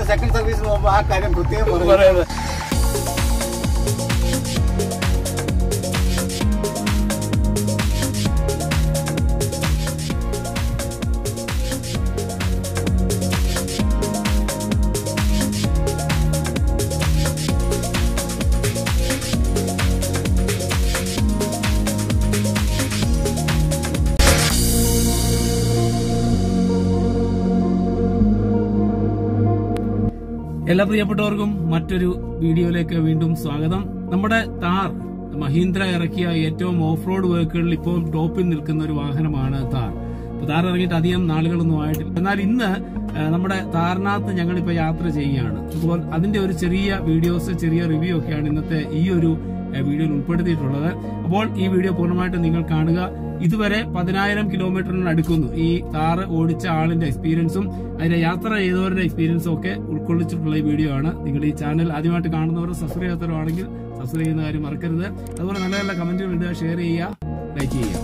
Second സർവീസിന് പോകുമ്പോൾ ആ കാര്യം പ്രത്യേകം പറയും പറയുന്നത് എല്ലാ പ്രിയപ്പെട്ടവർക്കും മറ്റൊരു വീഡിയോയിലേക്ക് വീണ്ടും സ്വാഗതം നമ്മുടെ താർ മഹീന്ദ്ര ഇറക്കിയ ഏറ്റവും ഓഫ് റോഡ് വർക്കുകളിൽ ഇപ്പോൾ ടോപ്പിൽ നിൽക്കുന്ന ഒരു വാഹനമാണ് താർ ഇപ്പൊ താർ ഇറങ്ങിയിട്ട് അധികം നാളുകളൊന്നും ആയിട്ടില്ല എന്നാൽ ഇന്ന് ആ, നമ്മുടെ താറിനകത്ത് ഞങ്ങളിപ്പോ യാത്ര ചെയ്യുകയാണ് അപ്പോൾ അതിന്റെ ഒരു ചെറിയ വീഡിയോസ് ചെറിയ റിവ്യൂ ഒക്കെയാണ് ഇന്നത്തെ ഈ ഒരു ആ, വീഡിയോയിൽ ഉൾപ്പെടുത്തിയിട്ടുള്ളത് അപ്പോൾ ഈ വീഡിയോ പൂർണ്ണമായിട്ടും നിങ്ങൾ കാണുക ഇതുവരെ പതിനായിരം കിലോമീറ്ററിന് അടുക്കുന്നു ഈ കാറ് ഓടിച്ച ആളിന്റെ എക്സ്പീരിയൻസും അതിന്റെ യാത്ര ചെയ്തവരുടെ എക്സ്പീരിയൻസും ഒക്കെ ഉൾക്കൊള്ളിച്ചിട്ടുള്ള ഈ വീഡിയോ ആണ് നിങ്ങൾ ഈ ചാനൽ ആദ്യമായിട്ട് കാണുന്നവർ സബ്സ്ക്രൈബ് ചെയ്യാത്തവരാണെങ്കിൽ സബ്സ്ക്രൈബ് ചെയ്യുന്ന കാര്യം മറക്കരുത് അതുപോലെ നല്ല നല്ല കമന്റുകൾ ഇടുക ഷെയർ ചെയ്യുക ലൈക്ക് ചെയ്യുക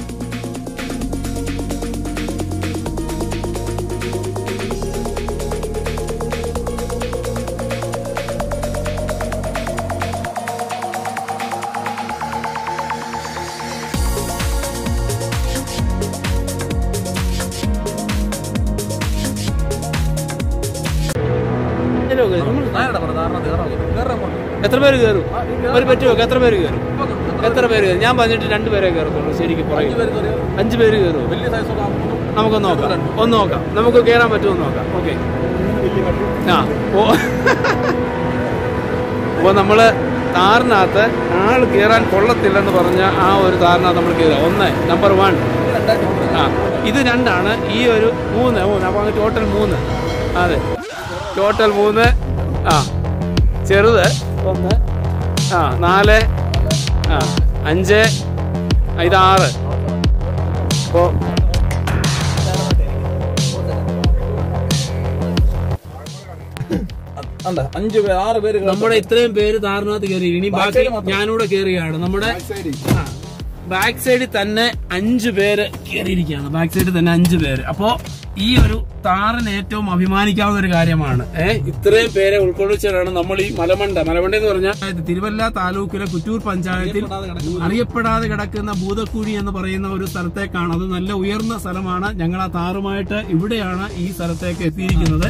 എത്ര പേര് കയറും ഒരു പറ്റുമോ എത്ര പേര് കയറും എത്ര പേര് കയറും ഞാൻ പറഞ്ഞിട്ട് രണ്ട് പേരെ കയറത്തുള്ളൂ ശരിക്കും പറയും അഞ്ച് പേര് കയറും നമുക്കൊന്ന് നോക്കാം ഒന്ന് നോക്കാം നമുക്ക് കയറാൻ പറ്റുമോ നോക്കാം ഓക്കെ ആ ഓ അപ്പോൾ നമ്മള് താറിനകത്ത് ആൾ കയറാൻ കൊള്ളത്തില്ലെന്ന് പറഞ്ഞ ആ ഒരു താറിനകത്ത് നമ്മൾ കയറുക ഒന്ന് നമ്പർ വൺ ആ ഇത് രണ്ടാണ് ഈ ഒരു മൂന്ന് മൂന്ന് അപ്പോൾ അങ്ങ് ടോട്ടൽ മൂന്ന് അതെ ടോട്ടൽ മൂന്ന് ആ ചെറുത് ഒന്ന് ആ നാല് ആ അഞ്ച് ആ, ഇത് ആറ് അപ്പോൾ അഞ്ചു പേര് ആറ് പേര് നമ്മുടെ ഇത്രയും പേര് താറിനകത്ത് കയറി ഇനി ബാക്കി ഞാനിവിടെ കയറിയാണ് നമ്മുടെ ബാക്ക് സൈഡിൽ തന്നെ അഞ്ചു പേര് കയറിയിരിക്കുകയാണ് ബാക്ക് സൈഡിൽ തന്നെ അഞ്ചു പേര് അപ്പോ ഈ ഒരു താറിന് ഏറ്റവും അഭിമാനിക്കാവുന്ന ഒരു കാര്യമാണ് ഏഹ് ഇത്രയും പേരെ ഉൾക്കൊള്ളിച്ചാണ് നമ്മൾ ഈ മലമണ്ട മലമണ്ട എന്ന് പറഞ്ഞാൽ തിരുവല്ല താലൂക്കിലെ കുറ്റൂർ പഞ്ചായത്തിൽ അറിയപ്പെടാതെ കിടക്കുന്ന ഭൂതക്കുഴി എന്ന് പറയുന്ന ഒരു സ്ഥലത്തേക്കാണ് അത് നല്ല ഉയർന്ന സ്ഥലമാണ് ഞങ്ങൾ ആ താറുമായിട്ട് ഇവിടെയാണ് ഈ സ്ഥലത്തേക്ക് എത്തിയിരിക്കുന്നത്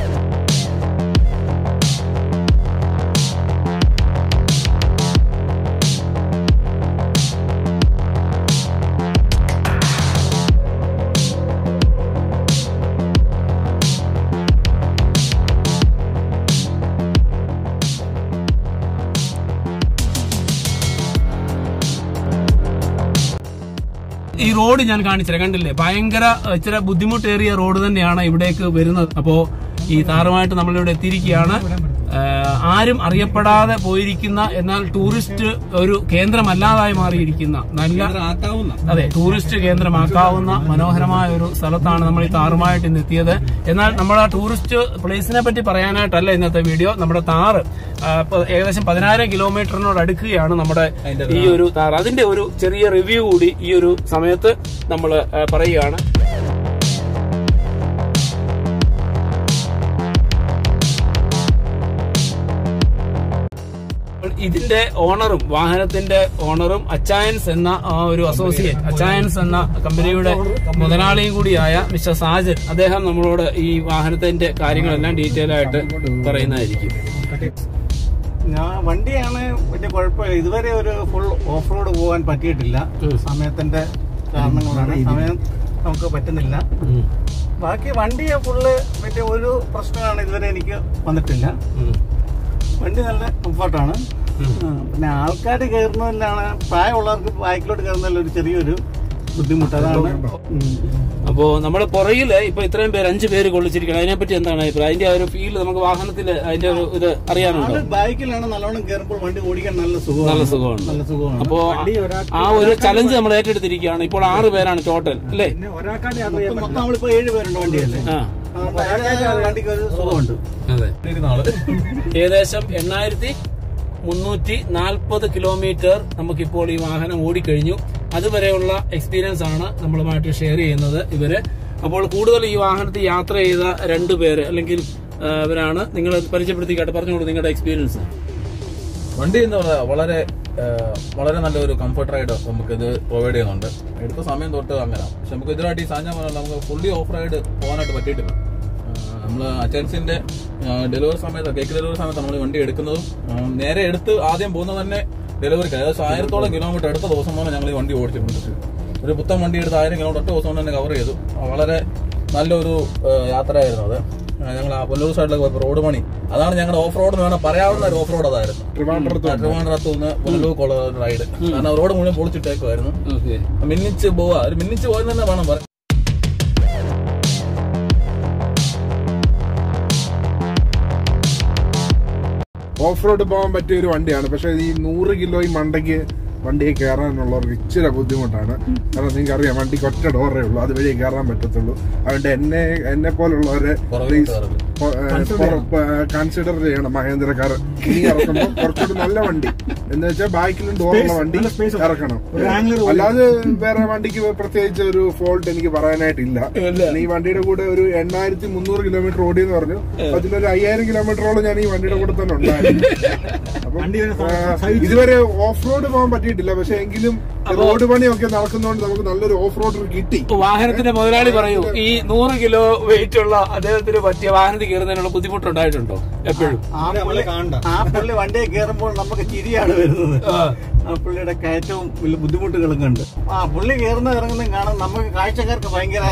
ഈ റോഡ് ഞാൻ കാണിച്ചില്ല കണ്ടില്ലേ ഭയങ്കര ഏഹ്, ഇച്ചിരി ബുദ്ധിമുട്ടേറിയ റോഡ് തന്നെയാണ് ഇവിടേക്ക് വരുന്നത് അപ്പോ ഈ താറുമായിട്ട് നമ്മളിവിടെ എത്തിയിരിക്കുകയാണ് ഏഹ്, ആരും അറിയപ്പെടാതെ പോയിരിക്കുന്ന എന്നാൽ ടൂറിസ്റ്റ് ഒരു കേന്ദ്രമല്ലാതായി മാറിയിരിക്കുന്ന നല്ല ആക്കാവുന്ന അതെ ടൂറിസ്റ്റ് കേന്ദ്രമാക്കാവുന്ന മനോഹരമായ ഒരു സ്ഥലത്താണ് നമ്മൾ ഈ താറുമായിട്ട് ഇന്ന് എത്തിയത് എന്നാൽ നമ്മൾ ആ ടൂറിസ്റ്റ് പ്ലേസിനെ പറ്റി പറയാനായിട്ടല്ല ഇന്നത്തെ വീഡിയോ നമ്മുടെ താറ് ആ, ഇപ്പൊ ഏകദേശം പതിനായിരം കിലോമീറ്ററിനോട് അടുക്കുകയാണ് നമ്മുടെ ഈ ഒരു താറ് അതിന്റെ ഒരു ചെറിയ റിവ്യൂ കൂടി ഈ ഒരു സമയത്ത് നമ്മൾ പറയുകയാണ് ഇതിന്റെ ഓണറും വാഹനത്തിന്റെ ഓണറും അച്ചായൻസ് എന്ന ആ ഒരു അസോസിയേറ്റ് അച്ചായൻസ് എന്ന കമ്പനിയുടെ മുതലാളിയും കൂടിയായ മിസ്റ്റർ സാജൻ അദ്ദേഹം നമ്മളോട് ഈ വാഹനത്തിന്റെ കാര്യങ്ങളെല്ലാം ഡീറ്റെയിൽ ആയിട്ട് പറയുന്നതായിരിക്കും ഞാൻ വണ്ടിയാണ് വലിയ കുഴപ്പമില്ല ഇതുവരെ ഒരു ഫുൾ ഓഫ് റോഡ് പോകാൻ പറ്റിയിട്ടില്ല ഉം. സമയത്തിന്റെ കാരണം കൊണ്ടാണ് സമയം നമുക്ക് പറ്റുന്നില്ല ബാക്കി വണ്ടി ഫുള്ള് വലിയ ഒരു പ്രശ്നമാണ് ഇതുവരെ എനിക്ക് വന്നിട്ടില്ല ഉം. വണ്ടി നല്ല കംഫർട്ടാണ് ഉം. പിന്നെ ആൾക്കാർ കയറുന്നതിലാണ് പ്രായമുള്ളവർക്ക് ബൈക്കിലോട്ട് കയറുന്നതിൽ ഒരു ചെറിയൊരു ബുദ്ധിമുട്ട് അതാണ് ഉം. അപ്പോ നമ്മുടെ പുറകില് ഇപ്പൊ ഇത്രയും പേര് അഞ്ചു പേര് കൊള്ളിച്ചിരിക്കണം അതിനെപ്പറ്റി എന്താണ് അഭിപ്രായം അതിന്റെ ആ ഒരു ഫീൽ നമുക്ക് വാഹനത്തിൽ അതിന്റെ ഒരു ഇത് അറിയാനുണ്ടോ ആള് ബൈക്കിലാണ് നല്ലോണം കയറുമ്പോൾ വണ്ടി ഓടിക്കാൻ നല്ല സുഖമാണ് നല്ല സുഖമുണ്ട് നല്ല സുഖമാണ് അപ്പോ ആ ഒരു ചലഞ്ച് നമ്മൾ ഏറ്റെടുത്തിരിക്കുകയാണ് ഇപ്പോൾ ആറ് പേരാണ് ടോട്ടൽ അല്ലേ മൊത്തം മൊത്തം നമ്മളിപ്പോ ഏഴ് പേരുണ്ട് വണ്ടിയല്ലേ ആ അതുകൊണ്ട് അതിന്റേതായ വണ്ടിക്ക് ഒരു സുഖമുണ്ട് അതെ ഏകദേശം എണ്ണായിരത്തി മുന്നൂറ്റി നാൽപ്പത് കിലോമീറ്റർ നമുക്കിപ്പോൾ ഈ വാഹനം ഓടിക്കഴിഞ്ഞു അതുവരെയുള്ള എക്സ്പീരിയൻസ് ആണ് നമ്മളുമായിട്ട് ഷെയർ ചെയ്യുന്നത് ഇവര് അപ്പോൾ കൂടുതൽ ഈ വാഹനത്തിൽ യാത്ര ചെയ്ത രണ്ടു പേര് അല്ലെങ്കിൽ അവരാണ് നിങ്ങൾ പരിചയപ്പെടുത്തിക്കാട്ടെ പറഞ്ഞോളൂ നിങ്ങളുടെ എക്സ്പീരിയൻസ് വണ്ടി എന്ന് പറഞ്ഞാൽ വളരെ ആ, വളരെ നല്ലൊരു കംഫർട്ട് റൈഡ് നമുക്ക് ഇത് പ്രൊവൈഡ് ചെയ്യുന്നുണ്ട് എടുത്ത സമയം തൊട്ട് അങ്ങനെ പക്ഷെ നമുക്ക് ഇതിനായിട്ട് ഈ സാധനം പറഞ്ഞാൽ നമുക്ക് ഫുള്ളി ഓഫ് റൈഡ് പോകാനായിട്ട് പറ്റിയിട്ടില്ല നമ്മൾ അച്ചൻസിന്റെ ഡെലിവറി സമയത്ത് കേക്ക് ഡെലിവറി സമയത്ത് നമ്മൾ വണ്ടി എടുക്കുന്നതും ആ, നേരെ എടുത്ത് ആദ്യം പോകുന്നത് തന്നെ ഡെലിവറിക്ക് ഏകദേശം ആയിരത്തോളം കിലോമീറ്റർ എടുത്ത ദിവസം തന്നെ ഞങ്ങൾ ഈ വണ്ടി ഓടിച്ചിട്ടുണ്ട് ഒരു പുത്തൻ വണ്ടി എടുത്ത് ആയിരം കിലോമീറ്റർ ഒറ്റ ദിവസം കൊണ്ട് തന്നെ കവർ ചെയ്തു വളരെ നല്ലൊരു ആ, യാത്രയായിരുന്നു അത് ഞങ്ങൾ ആ പുല്ലൂർ സൈഡിലൊക്കെ പോയപ്പോൾ റോഡ് പണി അതാണ് ഞങ്ങളുടെ ഓഫ് റോഡ് എന്ന് വേണം പറയാവുന്ന ഒരു ഓഫ് റോഡ് അതായിരുന്നു ട്രിവാൻഡ്രത്ത് നിന്ന് പുനലൂർക്കുള്ള ഒരു റൈഡ് കാരണം റോഡ് മുഴുവൻ പൊളിച്ചിട്ടേക്കുമായിരുന്നു ഓക്കെ മിന്നിച്ച് പോവാ ഒരു മിന്നിച്ച് പോയെന്ന് തന്നെ വേണം പറയാൻ ഓഫ് റോഡ് പോകാൻ പറ്റിയ ഒരു വണ്ടിയാണ് പക്ഷെ ഈ നൂറ് കിലോ ഈ മണ്ടയ്ക്ക് വണ്ടിയെ കയറാനുള്ളവർക്ക് ഇച്ചിരി ബുദ്ധിമുട്ടാണ് കാരണം നിങ്ങൾക്ക് അറിയാം വണ്ടിക്ക് ഒറ്റ ഡോറേ ഉള്ളൂ അതുവഴി കയറാൻ പറ്റത്തുള്ളൂ അതുകൊണ്ട് എന്നെ എന്നെ പോലുള്ളവരെ പുറകിലോട്ട് കയറരുത്. കൺസിഡർ ചെയ്യണം മഹേന്ദ്ര കാർ ഇനി ഇറക്കുമ്പോൾ കുറച്ചുകൂടി നല്ല വണ്ടി എന്ന് വെച്ചാൽ ബാക്കിലും ഡോറുള്ള വണ്ടി ഇറക്കണം അല്ലാതെ വേറെ വണ്ടിക്ക് പ്രത്യേകിച്ച് ഒരു ഫോൾട്ട് എനിക്ക് പറയാനായിട്ടില്ല ഞാൻ ഈ വണ്ടിയുടെ കൂടെ ഒരു എണ്ണായിരത്തി മുന്നൂറ് കിലോമീറ്റർ ഓടിയെന്ന് പറഞ്ഞു അതിലൊരു അയ്യായിരം കിലോമീറ്ററോളം ഞാൻ ഈ വണ്ടിയുടെ കൂടെ തന്നെ ഉണ്ടായിരുന്നു അപ്പം ആ, ഇതുവരെ ഓഫ് റോഡ് പോകാൻ പറ്റിയിട്ടില്ല പക്ഷെ എങ്കിലും റോഡ് പണിയൊക്കെ നടക്കുന്നതുകൊണ്ട് നമുക്ക് നല്ലൊരു ഓഫ് റോഡ് കിട്ടി വാഹനത്തിന്റെ മുതലാളി പറയൂ ഈ നൂറ് കിലോ വെയിറ്റ് ഉള്ള അദ്ദേഹത്തിന് പറ്റിയ വാഹനത്തിൽ കയറുന്നതിനുള്ള ബുദ്ധിമുട്ടുണ്ടായിട്ടുണ്ടോ എപ്പോഴും ആ പുള്ളി ആ പുള്ളി വണ്ടിയെ കയറുമ്പോൾ നമുക്ക് ചിരിയാണ് വരുന്നത് ആ പുള്ളിയുടെ കയറ്റവും വലിയ ബുദ്ധിമുട്ടുകളും കണ്ട് ആ പുള്ളി കയറുന്ന ഇറങ്ങുന്നതും കാണാൻ നമുക്ക് കാഴ്ചക്കാർക്ക് ഭയങ്കര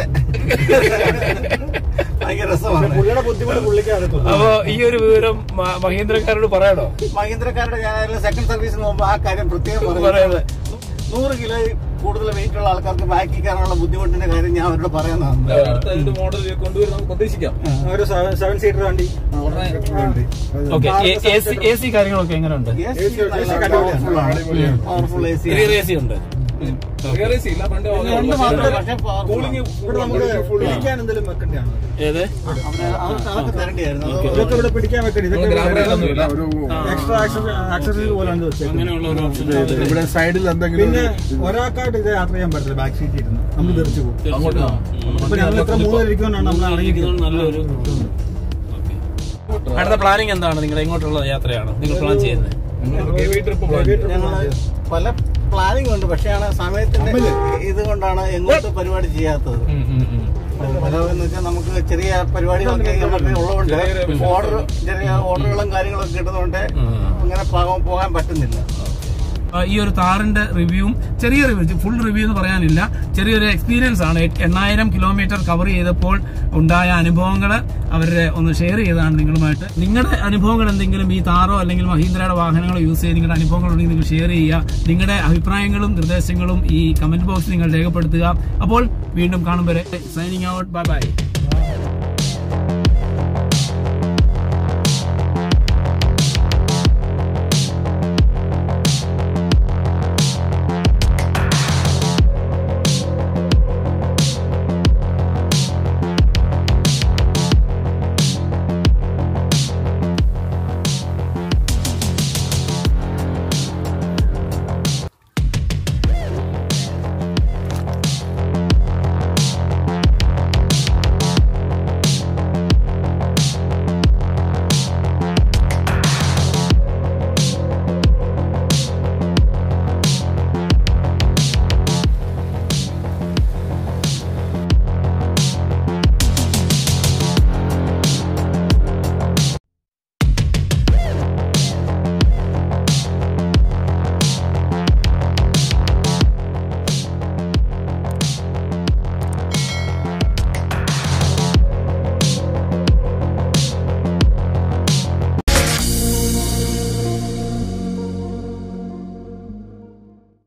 ഭയങ്കര രസമാണ് പുള്ളിയുടെ ബുദ്ധിമുട്ട് പുള്ളിക്ക് അറിയത്തുള്ളൂ അപ്പൊ ഈ ഒരു വിവരം മ- മഹീന്ദ്രക്കാരോട് പറയണോ മഹീന്ദ്രക്കാരുടെ ഞാൻ സെക്കൻഡ് സർവീസിന് മുമ്പ് ആ കാര്യം പ്രത്യേകം പറയുന്നത് നൂറ് കിലോ കൂടുതൽ വെയിറ്റ് ഉള്ള ആൾക്കാർക്ക് ബാക്കി കയറാനുള്ള ബുദ്ധിമുട്ടിന്റെ കാര്യം ഞാൻ അവരോട് പറയുന്നതാണ് അടുത്ത ഒരു മോഡൽ കൊണ്ടുവരും നമുക്ക് പ്രതീക്ഷിക്കാം ഒരു സെവൻ സീറ്റർ വണ്ടി വണ്ടി ഓക്കെ എ സി കാര്യങ്ങളൊക്കെ എങ്ങനെയുണ്ട് powerful A C rear A C ഉണ്ട് Rear AC ഇല്ല, front ഉണ്ട് പക്ഷേ മാത്രമേ പക്ഷേ കൂളിംഗ് എന്തെങ്കിലും വെക്കണ്ടാണ് ഏത് അവർക്ക് അതൊക്കെ തരേണ്ടിയായിരുന്നു അത് ഇതൊക്കെ ഇവിടെ പിടിക്കാൻ വെക്കണേ നമ്മള് ഗ്രാമത്തിലൊന്നുമില്ല. ഒരു എക്സ്ട്രാ ആക്സസറി പോലാണ് വെച്ചേക്കുന്നത് അങ്ങനെയുള്ള ഒരു ഓപ്ഷൻ ഇവിടെ സൈഡിൽ എന്തെങ്കിലും പിന്നെ ഒരാൾക്കായിട്ട് ഇത് യാത്ര ചെയ്യാൻ പറ്റില്ല ബാക്ക് സീറ്റ് ഇരുന്ന് നമ്മൾ തെറിച്ചു പോകും അങ്ങോട്ട് ആ. അപ്പൊ ഞങ്ങൾ ഇത്ര മൂന്ന് ഇരിക്കുകൊണ്ടാണ് നമ്മൾ ഇരിക്കുന്നത് നല്ലൊരു Okay. അടുത്ത പ്ലാനിങ് എന്താണ് നിങ്ങൾ എങ്ങോട്ടുള്ള യാത്രയാണ് നിങ്ങൾ പ്ലാൻ ചെയ്യുന്നത് ഞങ്ങൾ heavy trip plan ചെയ്തു. ഞങ്ങള് പല പ്ലാനിങ് ഉണ്ട് പക്ഷേ ആണ് സമയത്തിന്റെ ഇത് കൊണ്ടാണ് എങ്ങോട്ട് പരിപാടി ചെയ്യാത്തത് പല എന്ന് വെച്ചാൽ നമുക്ക് ചെറിയ പരിപാടികളൊക്കെ നമുക്ക് ഉള്ളതുകൊണ്ട് ഓർഡർ ചെറിയ ഓർഡറുകളും കാര്യങ്ങളൊക്കെ കിട്ടുന്നതുകൊണ്ട് അങ്ങനെ പോകാൻ- പോകാൻ പറ്റുന്നില്ല ആ, ഈ ഒരു താറിന്റെ റിവ്യൂവും ചെറിയ റിവ്യൂ ഫുൾ റിവ്യൂ എന്ന് പറയാനില്ല ചെറിയൊരു എക്സ്പീരിയൻസ് ആണ് എട്ട്- എണ്ണായിരം കിലോമീറ്റർ കവർ ചെയ്തപ്പോൾ ഉണ്ടായ അനുഭവങ്ങൾ അവരുടെ ഒന്ന് ഷെയർ ചെയ്തതാണ് നിങ്ങളുമായിട്ട് നിങ്ങളുടെ അനുഭവങ്ങൾ എന്തെങ്കിലും ഈ താറോ അല്ലെങ്കിൽ മഹീന്ദ്രയുടെ വാഹനങ്ങൾ യൂസ് ചെയ്ത് നിങ്ങളുടെ അനുഭവങ്ങൾ ഉണ്ടെങ്കിൽ നിങ്ങൾ ഷെയർ ചെയ്യുക നിങ്ങളുടെ അഭിപ്രായങ്ങളും നിർദ്ദേശങ്ങളും ഈ കമന്റ് ബോക്സിൽ നിങ്ങൾ രേഖപ്പെടുത്തുക അപ്പോൾ വീണ്ടും കാണും വരെ സൈനിങ് ഔട്ട് ബൈ ബൈ